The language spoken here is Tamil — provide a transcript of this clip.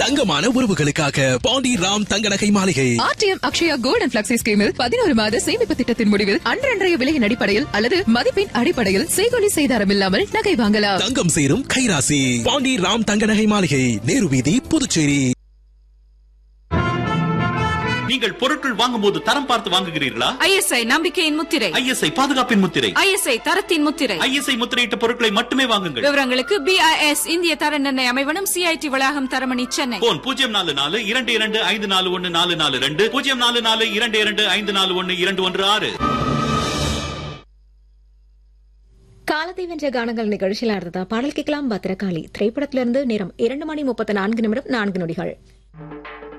தங்கமான உறவுகளுக்காக பாண்டி ராம் தங்க நகை மாளிகை RTM Akshaya gold and flexi ஸ்கீமில் பதினோரு மாத சேமிப்பு திட்டத்தின் முடிவில் அன்றன்றைய விலையின் அடிப்படையில் அல்லது மதிப்பின் அடிப்படையில் செய்கொலி செய்தாரம் இல்லாமல் நகை வாங்கலாம் தங்கம் சேரும் கைராசி பாண்டி ராம் தங்க நகை மாளிகை நேரு வீதி புதுச்சேரி நீங்கள் பொருட்கள் வாங்கும்போது தரம் பார்த்து வாங்குகிறீர்களா ஐஎஸ்ஐ நம்பிக்கையின் முத்திரை ஐஎஸ்ஐ பாதுகாப்பின் முத்திரை ஐஎஸ்ஐ தரத்தின் முத்திரை ஐஎஸ்ஐ முத்திரையிட்ட பொருட்களை மட்டுமே வாங்குங்கள் விவரங்களுக்கு பிஐஎஸ் இந்திய தர நிர்ணய அமைவனம் சிஐடி வளாகம் தரமணி சென்னை போன் பூஜ்ஜியம் நாலு நாலு இரண்டு இரண்டு ஐந்து நாலு ஒன்னு நாலு நாலு ரெண்டு பூஜ்ஜியம் நாலு நாலு இரண்டு இரண்டு ஐந்து நாலு ஒன்னு இரண்டு ஒன்று ஆறு காலத்தை வென்ற கானங்கள் நிகழ்ச்சியில் அடுத்ததா பாடல் கேட்கலாம் பத்திரகாளி திரைப்படத்திலிருந்து நேரம் இரண்டு மணி முப்பத்தி நான்கு நிமிடம் நான்கு நொடிகள்